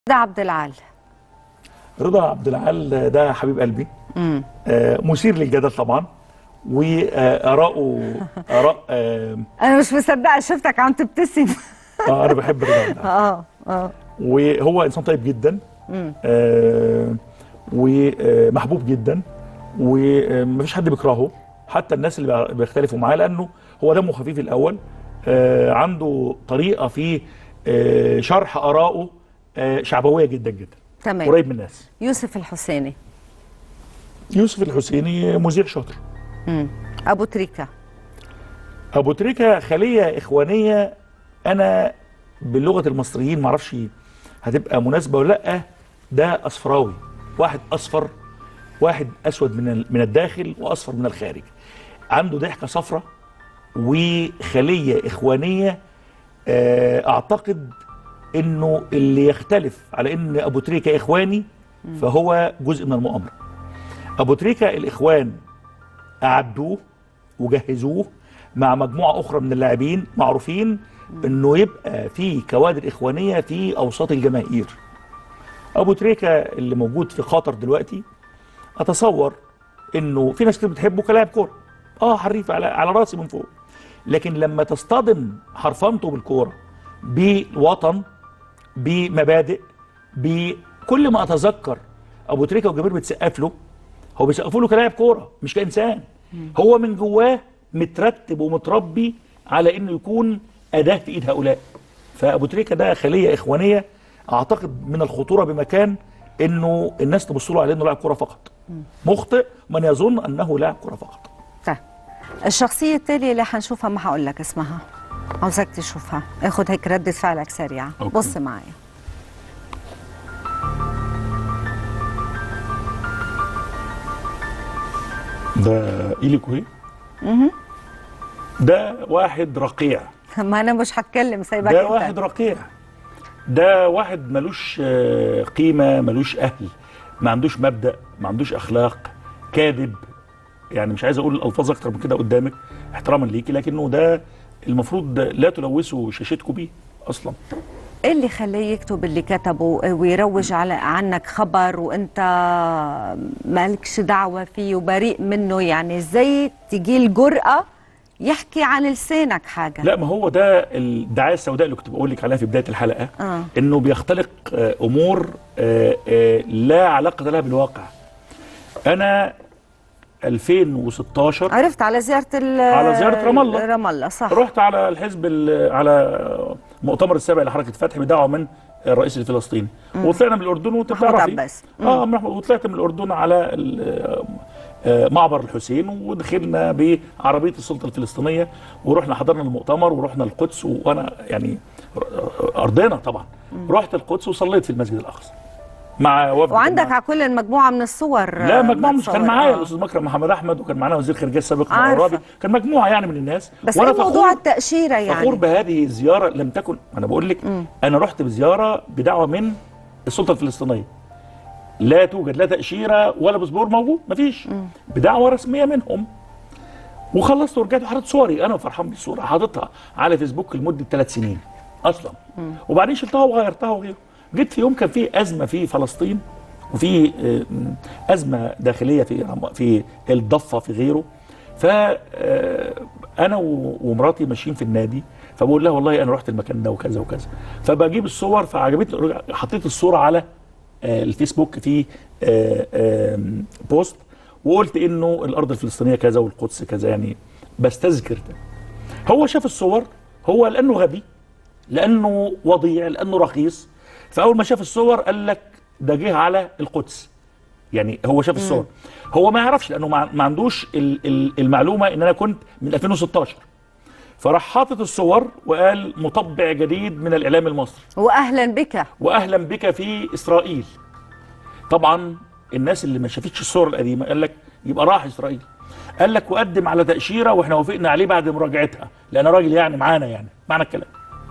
ده عبد العال رضا عبد العال ده حبيب قلبي آه مثير للجدل طبعا واراءه اراء آه انا مش مصدقه شفتك عم تبتسم آه انا بحب رضا عبد العال اه اه وهو انسان طيب جدا آه ومحبوب جدا ومفيش حد بيكرهه حتى الناس اللي بيختلفوا معاه لانه هو دمه خفيف الاول آه عنده طريقه في آه شرح ارائه آه شعبويه جدا جدا تمام قريب من الناس يوسف الحسيني يوسف الحسيني مذيع شاطر مم. ابو تريكه ابو تريكه خليه اخوانيه انا بلغه المصريين معرفش هتبقى مناسبه ولا لا ده اصفراوي واحد اصفر واحد اسود من ال- من الداخل واصفر من الخارج عنده ضحكه صفراء وخليه اخوانيه آه، اعتقد انه اللي يختلف على ان ابو تريكه اخواني فهو جزء من المؤامره ابو تريكه الاخوان اعدوه وجهزوه مع مجموعه اخرى من اللاعبين معروفين انه يبقى في كوادر اخوانيه في اوساط الجماهير ابو تريكه اللي موجود في قطر دلوقتي اتصور انه في ناس كتير بتحبه كلاعب كوره اه حريف على على راسي من فوق لكن لما تصطدم حرفنته بالكوره بالوطن بمبادئ بكل ما اتذكر ابو تريكه والجماهير بتسقف له هو بيسقفوا له كلاعب كوره مش كانسان هو من جواه مترتب ومتربي على انه يكون اداه في ايد هؤلاء فابو تريكه ده خليه اخوانيه اعتقد من الخطوره بمكان انه الناس تبص له على انه لاعب كوره فقط مخطئ من يظن انه لاعب كوره فقط طيب الشخصيه التاليه اللي حنشوفها ما هقول لك اسمها عاوزك تشوفها اخد هيك ردة فعلك سريعة أوكي. بص معي ده ايلي كوي ده واحد رقيع ما انا مش هتكلم سايبك ده انت. واحد رقيع ده واحد ملوش آه، قيمة ملوش أهل ما عندوش مبدأ ما عندوش أخلاق كاذب يعني مش عايز أقول الألفاظ أكتر من كده قدامك احتراما ليكي لكنه ده المفروض لا تلوثوا شاشتكم بيه أصلا ايه اللي خلاه يكتب اللي كتبه ويروج على عنك خبر وانت مالكش دعوة فيه وبريء منه يعني ازاي تجي الجرأة يحكي عن لسانك حاجة لا ما هو ده الدعاية السوداء اللي كنت بقول لك عليها في بداية الحلقة آه. إنه بيختلق آه، أمور آه، آه، لا علاقة لها بالواقع أنا 2016 عرفت على زيارة ال على زيارة رام الله. رام الله صح رحت على الحزب ال- على مؤتمر السابع لحركه فتح بدعوه من الرئيس الفلسطيني وطلعنا من الاردن وانت محمود بتعرفي عباس. اه محمود وطلعت من الاردن على ال- آه، معبر الحسين ودخلنا بعربيه السلطه الفلسطينيه ورحنا حضرنا المؤتمر ورحنا القدس وانا يعني ارضنا طبعا رحت القدس وصليت في المسجد الاقصى مع وفد وعندك كان على كل المجموعة من الصور لا مجموعه مش كان متصور. معايا آه. الاستاذ مكرم محمد احمد وكان معانا وزير خارجيه السابق عارفة. الرابي كان مجموعه يعني من الناس بس وأنا ايه موضوع فخور- التأشيرة يعني فخور بهذه الزياره لم تكن انا بقول لك انا رحت بزياره بدعوه من السلطه الفلسطينيه لا توجد لا تاشيره ولا باسبور موجود مفيش بدعوه رسميه منهم وخلصت ورجعت وحطيت صوري انا فرحان بالصوره حاططها على فيسبوك لمده ثلاث سنين اصلا وبعدين شلتها وغيرتها وغيره جيت في يوم كان في ازمه في فلسطين وفي آه، ازمه داخليه في في الضفه في غيره ف آه، انا و- ومراتي ماشيين في النادي فبقول لها والله انا رحت المكان ده وكذا وكذا فبجيب الصور فعجبتني حطيت الصوره على آه، الفيسبوك في آه، آم، بوست وقلت انه الارض الفلسطينيه كذا والقدس كذا يعني بستذكر ده هو شاف الصور هو لانه غبي لانه وضيع لانه رخيص فاول ما شاف الصور قال لك ده جه على القدس يعني هو شاف الصور هو ما يعرفش لانه ما ما عندوش ال- ال- المعلومه ان انا كنت من 2016 فراح حاطط الصور وقال مطبع جديد من الاعلام المصري واهلا بك واهلا بك في اسرائيل طبعا الناس اللي ما شافتش الصور القديمه قال لك يبقى راح اسرائيل قال لك وقدم على تاشيره واحنا وافقنا عليه بعد مراجعتها لان راجل يعني معانا يعني معنى الكلام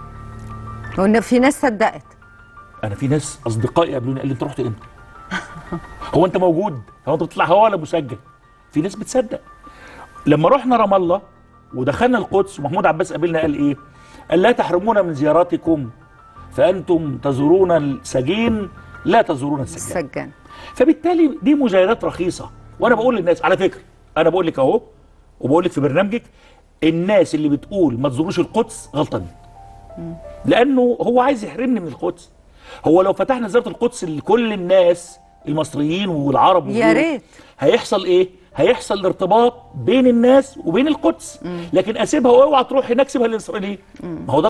وان في ناس صدقت انا في ناس اصدقائي قابلوني قال لي انت رحت امتى هو انت موجود هو انت بتطلع هوا ولا مسجل في ناس بتصدق لما رحنا رام الله ودخلنا القدس ومحمود عباس قابلنا قال ايه قال لا تحرمونا من زياراتكم فانتم تزورون السجين لا تزورون السجان السجان فبالتالي دي مجاهدات رخيصه وانا بقول للناس على فكره انا بقول لك اهو وبقول لك في برنامجك الناس اللي بتقول ما تزوروش القدس غلطانين لانه هو عايز يحرمني من القدس هو لو فتحنا زياره القدس لكل الناس المصريين والعرب يا وغيره، ريت. هيحصل ايه هيحصل ارتباط بين الناس وبين القدس لكن اسيبها واوعى تروح هناك سيبها للاسرائيليين ما هو ده